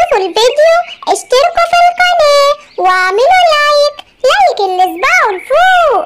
عجبكم الفيديو اشتركوا في القناة واعملوا لايك لايك الإصبع لفوق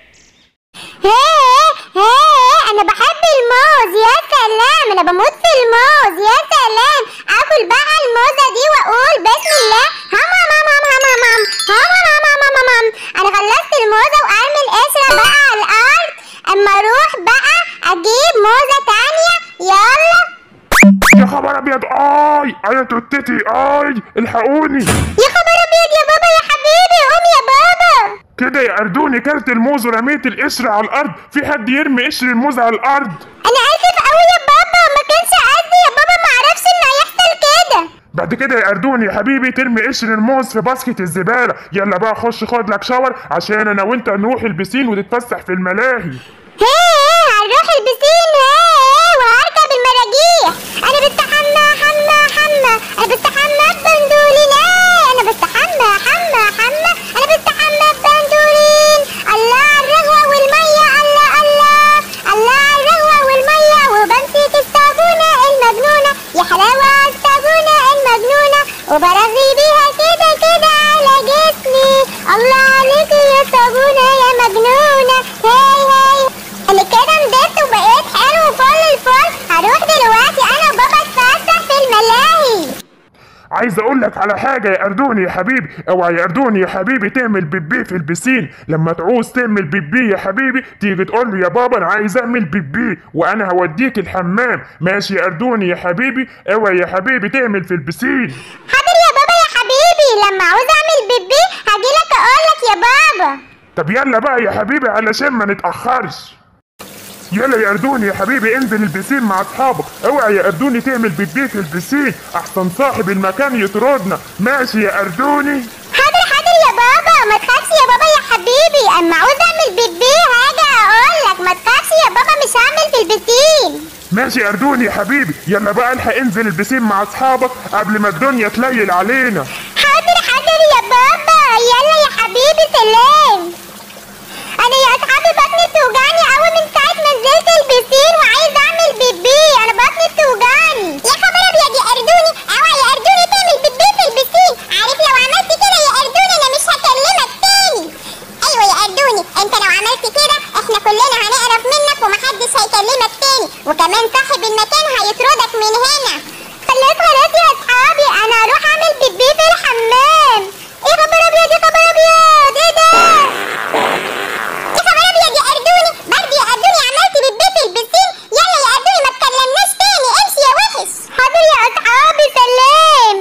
هيه هيه أنا بحب الموز يا سلام أنا بموت في الموز يا سلام آكل بقى الموزة دي وأقول بسم الله هم هم هم هم هم هم هم هم هم هم هم هم أنا خلصت الموزة وأعمل قشرة بقى على الأرض أما أروح بقى أجيب موزة تانية يلا يا خبر ابيض اي اي توتتي اي الحقوني يا خبر ابيض يا بابا يا حبيبي قوم يا بابا كده يا اردوني كلت الموز ورميت القشر على الارض في حد يرمي قشر الموز على الارض انا اسف قوي يا بابا ما كانش قصدي يا بابا ما اعرفش ان هيحصل كده بعد كده يا اردوني يا حبيبي ترمي قشر الموز في باسكت الزباله يلا بقى خش خد لك شاور عشان انا وانت نروح البسين وتتفسح في الملاهي هي هنروح البسين هي وهركب المراجيح انا بستحمى حمى حمى انا بستحمى ببندولين ايه انا بستحمى حمى حمى انا بستحمى ببندولين الله على الرغوة والمية الله الله الله على الرغوة والمية وبمسك الصابونة المجنونة يا حلاوة على الصابونة المجنونة وبرغي بيها كده كده على جسمي الله عليك يا صابونة يا مجنونة هاي هاي انا كده نضفت وبقيت حلو فل الفل هروح دلوقتي انا وبابا اتفسح في الملاهي عايز اقول لك على حاجه يا اردوني يا حبيبي اوعى يا اردوني يا حبيبي تعمل بيبي في البسين لما تعوز تعمل بيبي يا حبيبي تيجي تقول له يا بابا انا عايز اعمل بيبي وانا هوديك الحمام ماشي يا اردوني يا حبيبي اوعى يا حبيبي تعمل في البسين حاضر يا بابا يا حبيبي لما عاوز اعمل بيبي هجيلك اقولك يا بابا طب يلا بقى يا حبيبي علشان ما نتاخرش يلا يا اردوني يا حبيبي انزل البسين مع اصحابك اوعى يا اردوني تعمل بيبي في البسين احسن صاحب المكان يطردنا ماشي يا اردوني حاضر حاضر يا بابا ما تخافش يا بابا يا حبيبي اما عاوز اعمل بيبي هاجي اقولك ما تخافش يا بابا مش هعمل في البسين ماشي يا اردوني يا حبيبي يلا بقى الحق انزل البسين مع اصحابك قبل ما الدنيا تليل علينا حاضر حاضر يا بابا يلا يا حبيبي سلام انا يا اصحابي بطني بتوجعني قوي من ساعه ما نزلت البسين وعايز اعمل بيبي انا بطني بتوجعني يا خبر ابيض يا اردوني اوعى يا اردوني تعمل بيبي في البسين عارف لو عملت كده يا اردوني انا مش هكلمك تاني ايوه يا اردوني انت لو عملت كده احنا كلنا هنقرف منك ومحدش هيكلمك تاني وكمان صاحب المكان هيطردك من هنا خلاص خلاص يا اصحابي انا هروح اعمل بيبي في الحمام ايه خبر ابيض يا خبر ابيض ايه ده يا خبر ابيض يا اردوني برضه يا اردوني عملت بيبي في البسين يلا يا اردوني ما تكلمناش تاني امشي يا وحش حاضر يا اصحابي سلام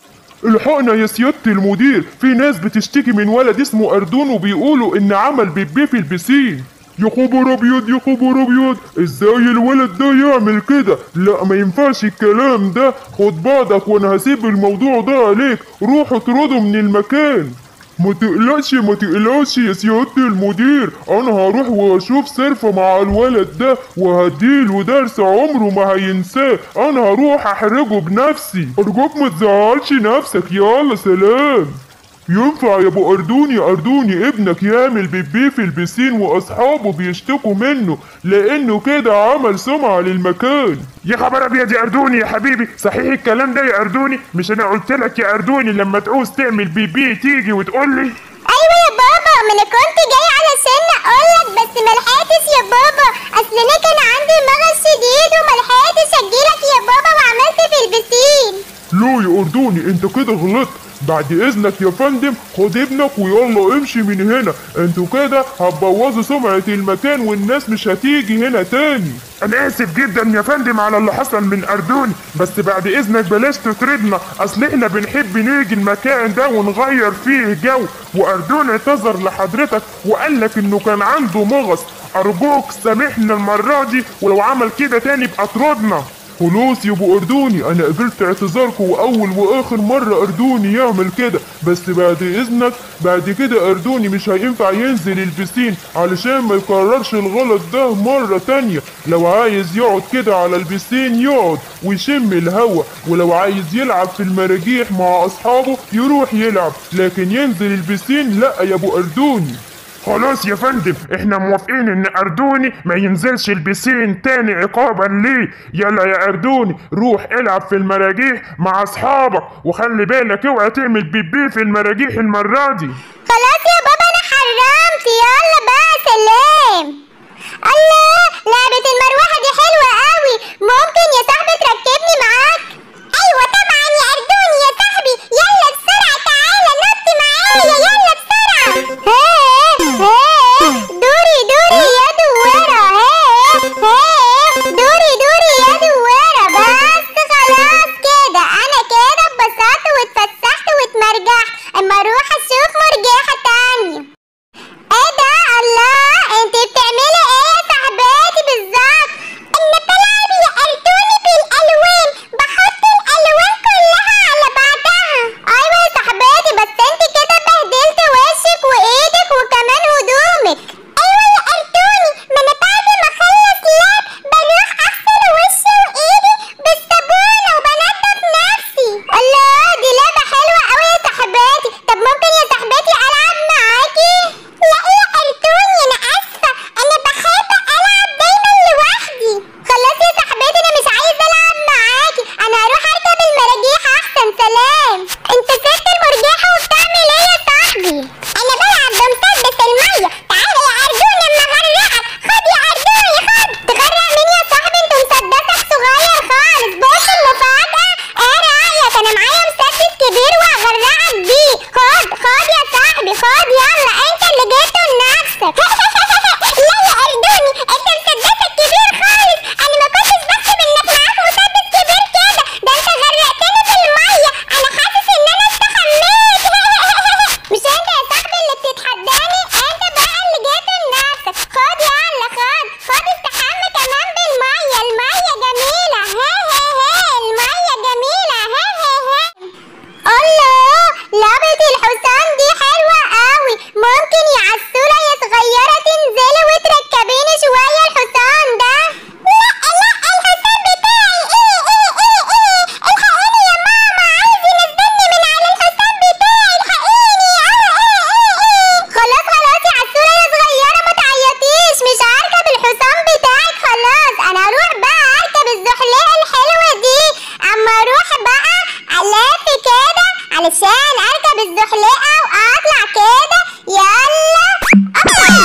الحقنا يا سيادة المدير في ناس بتشتكي من ولد اسمه أردون وبيقولوا إن عمل بيبي في البسين يا خبر ابيض يا خبر ابيض ازاي الولد ده يعمل كده لا ما ينفعش الكلام ده خد بعضك وانا هسيب الموضوع ده عليك روح اطرده من المكان ما تقلقش ما تقلقش يا سيادة المدير انا هروح واشوف صرفة مع الولد ده وهديله درس عمره ما هينساه انا هروح احرجه بنفسي ارجوك ما تزعلش نفسك يلا سلام ينفع يا ابو اردوني اردوني ابنك يعمل بيبي في البسين واصحابه بيشتكوا منه لانه كده عمل سمعة للمكان يا خبر ابيض يا اردوني يا حبيبي صحيح الكلام ده يا اردوني مش انا قلت لك يا اردوني لما تعوز تعمل بيبي تيجي وتقول لي ايوه يا بابا ما انا كنت جاي علشان اقولك بس ما لحقتش يا بابا اصل انا كان عندي مغص شديد وما لحقتش اجيلك يا بابا وعملت في البسين لا يا اردوني انت كده غلطت بعد اذنك يا فندم خد ابنك ويلا امشي من هنا انتوا كده هتبوظوا سمعة المكان والناس مش هتيجي هنا تاني انا اسف جدا يا فندم على اللي حصل من اردوني بس بعد اذنك بلاش تطردنا اصل احنا بنحب نيجي المكان ده ونغير فيه جو واردون اعتذر لحضرتك وقال لك انه كان عنده مغص ارجوك سامحنا المرة دي ولو عمل كده تاني يبقى اطردنا خلاص يا ابو اردوني انا قبلت اعتذاركم واول واخر مره اردوني يعمل كده بس بعد اذنك بعد كده اردوني مش هينفع ينزل البسين علشان ما يكررش الغلط ده مره تانية لو عايز يقعد كده على البسين يقعد ويشم الهوا ولو عايز يلعب في المراجيح مع اصحابه يروح يلعب لكن ينزل البسين لا يا ابو اردوني خلاص يا فندم احنا موافقين ان اردوني ما ينزلش البسين تاني عقابا ليه يلا يا اردوني روح العب في المراجيح مع اصحابك وخلي بالك اوعى تعمل بيبي في المراجيح المرة دي خلاص يا بابا انا حرمت يلا بقى سلام الله لعبة المروحة دي حلوة قوي ممكن يا صاحبي تركبني معاك ايوه طبعا يا اردوني يا صاحبي يلا بسرعة تعالى نط معايا يلا بسرعة ها ها دوري دوري يا دوارة ها ها دوري دوري يا دوارة بس خلاص كده انا كده اتبسطت واتفسحت واتمرجحت اما اروح اشوف مرجحة تانية ايه ده الله انت بتعملي ايه يا صاحباتي بالظبط انا بلعب يا ارتوني بالالوان بحط الالوان كلها على بعضها ايوه يا صاحباتي بس انت كده بهدلت وشك وايدك وكمان هدومك ايوه يا ارتوني ما انا بعد ما اخلص لعب بروح اغسل وشي وايدي بالصابونه وبنضف نفسي الله دي لعبه حلوه قوي يا صاحباتي طب ممكن يا صاحباتي العب معاكي لا يا ارتوني انا اسفه انا بحب العب دايما لوحدي خلاص يا صاحبتي انا مش عايزه العب معاكي انا هروح اركب المراجيح احسن سلام انت سبت المرجحه وبتعمل ايه يا صاحبي انا بلعب بمسدس الميه تعالى يا اردوني اما اغرقك خد يا اردوني خد تغرق مين يا صاحبي انت مسدسك صغير خالص بص المفاجاه ايه رايك انا معايا مسدس كبير وهغرقك بيه خد خد يا صاحبي خد يلا انت اللي جبته لنفسك لا يا اردوني انت مسدسك كبير خالص انا ما كنتش بحسب انك معاك مسدس كبير كده ده انت غرقتني في الميه انا حاسس ان انا استحميت مش انت يا صاحبي اللي بتتحداني انت بقى اللي جبته لنفسك خد يلا خد خد استحمى كمان بالميه الميه جميله ها ها ها الميه جميله ها ها ها الله لعبة الحصان دي حلوة قوي ممكن يا عسولة يا صغيرة تنزلي وتركبيني شوية الحصان ده لا لا الحصان بتاعي ايه ايه ايه ايه الحقيني يا ماما عايز ينزلني من على الحصان بتاعي الحقيني اه اه اه اه خلاص خلاص يا عسولة يا صغيرة ما تعيطيش مش هركب الحصان بتاعك خلاص انا هروح بقى اركب الزحليقة الحلوة دي اما اروح بقى الف كده علشان اركب الزحليقة واطلع كده يلا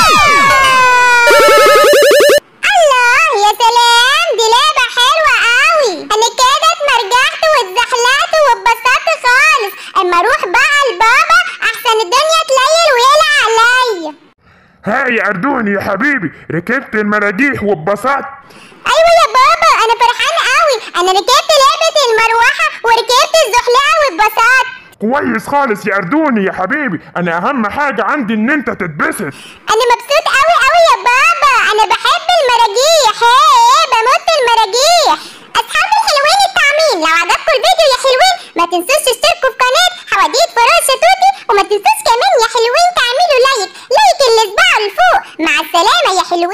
الله يا سلام دي لعبة حلوة قوي انا كده اتمرجحت واتزحلقت واتبسطت خالص اما اروح بقى لبابا احسن الدنيا تليل ويقلع عليا ها يا اردوني يا حبيبي ركبت المراجيح واتبسطت ايوه يا بابا انا فرحانة قوي انا ركبت لعبة المروحة وركبت الزحلقة واتبسطت كويس خالص يا اردوني يا حبيبي انا اهم حاجة عندي ان انت تتبسط انا مبسوط قوي قوي يا بابا انا بحب المراجيح ها